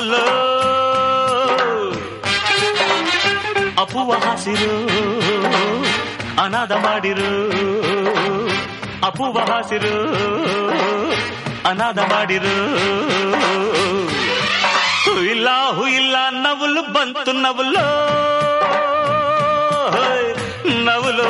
ಅಮಲು ಅಪುವ ಹಸಿರು ಅನಾಥ ಮಾಡಿರು ಅಪುವ ಹಸಿರು ಅನಾಥ ಮಾಡಿರು ಹುಯಿಲ್ಲ ಹುಯಿಲ್ಲ ನವಲು ಬಂತು ನವಲು ನವಲು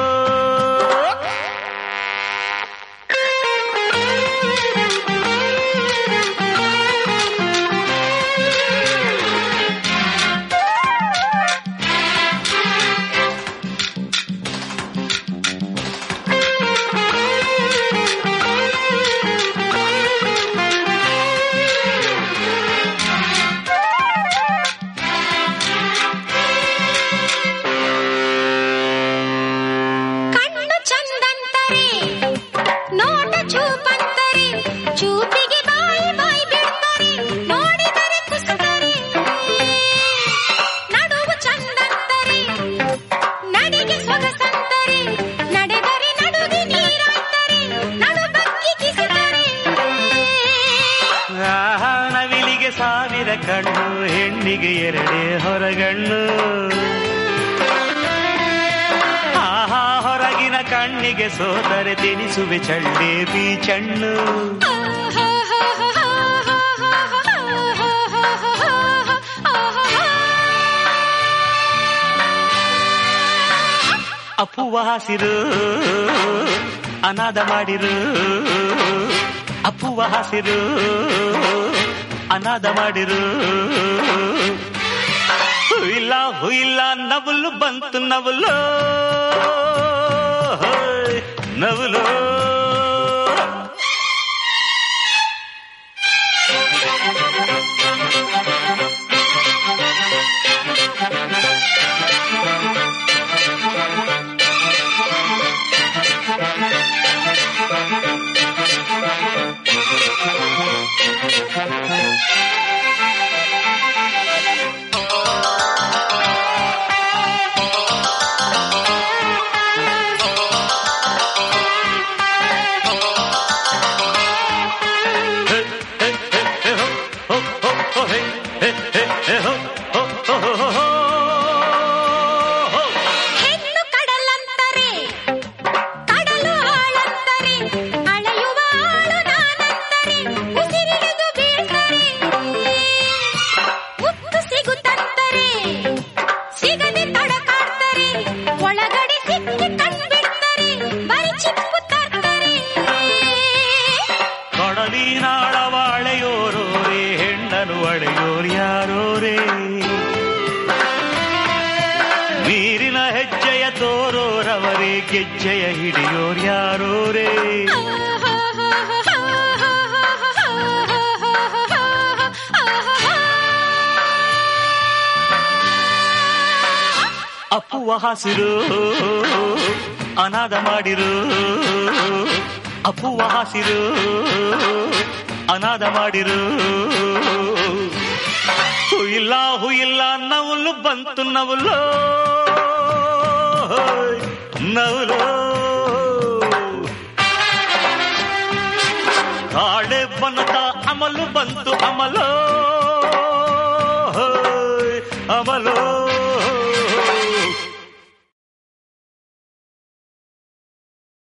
ಕಣ್ಣು ಚಂದಂತರೆ ನೋಟ ಚೂಪಂತರೆ ಚೂಪಿಗೆ ಬಾಯಿ ಬಾಯಿ ಬಿಡ್ತಾರೆ ನೋಡಿದರೆ ಕುಸುತ್ತಾರೆ ನಡುವು ಚಂದಂತರೆ ನಡಿಗೆ ಸೊಗಸಂತರೆ ನಡೆದರೆ ನಡುಗೆ ನೀರಾಡ್ತಾರೆ ನಡು ಬಗ್ಗಿ ಕಿಸುತ್ತಾರೆ ಆಹಾ, ನವಿಲಿಗೆ ಸಾವಿರ ಕಣ್ಣು ಹೆಣ್ಣಿಗೆ ಎರಡೇ ಹೊರಗಣ್ಣು ಆಹಾ ಹೊರಗಿನ ಕಣ್ಣಿಗೆ ಸೋತರೆ ತಿನಿಸುವೆ ಚಳ್ಳೆ ಬೀಚಣ್ಣು ಅಪ್ಪುವ ಹಸಿರು ಅನಾಥ ಮಾಡಿರು ಅಪ್ಪುವ ಹಸಿರು ಅನಾಥ ಮಾಡಿರು ಹುಯಿಲ್ಲ ಹುಯಿಲ್ಲ ನವಲು ಬಂತು ನವಲು ಹೋಯ್, ನವಲು ಹೆಣ್ಣು ಕಡಲಂತರೆ ಕಡಲು ಆಳಂತರೆ ಅಳೆಯುವ ಆಳು ನಾನಂತರೆ ಉಸಿರಿಡಿದು ಬೀಳ್ತಾರೆ ಮುತ್ತು ಸಿಗುತ್ತಂತರೆ ಸಿಗದೆ ತಡಕಾಡ್ತಾರೆ ಒಳಗಡೆ ಸಿಕ್ಕಿ ಕಣ್ಬಿಡ್ತಾರೆ ಬರಿ ಚಿಪ್ಪು ತರ್ತಾರೆ ಕಡಲಿನಾಳವಾಳೆಯೋರೋರೇ ಹೆಣ್ಣನು ಅಳೆಯೋರು ಯಾರೋರೇ ನೀರಿನ ಹೆಜ್ಜೆಯ ತೋರೋರವರೇ ಗೆಜ್ಜೆಯ ಹಿಡಿಯೋರು ಯಾರೋರೇ ಅಪ್ಪುವ ಹಸಿರು ಅನಾಥ ಮಾಡಿರು ಅಪ್ಪುವ ಹಸಿರು ಅನಾಥ ಮಾಡಿರು ಹುಯಿಲ್ಲ ಹುಯಿಲ್ಲ ನವಲು ಬಂತು ನವಲು ನವಲು ಕಾಳೆ ಬನದ ಅಮಲು ಬಂತು ಅಮಲು ಅಮಲು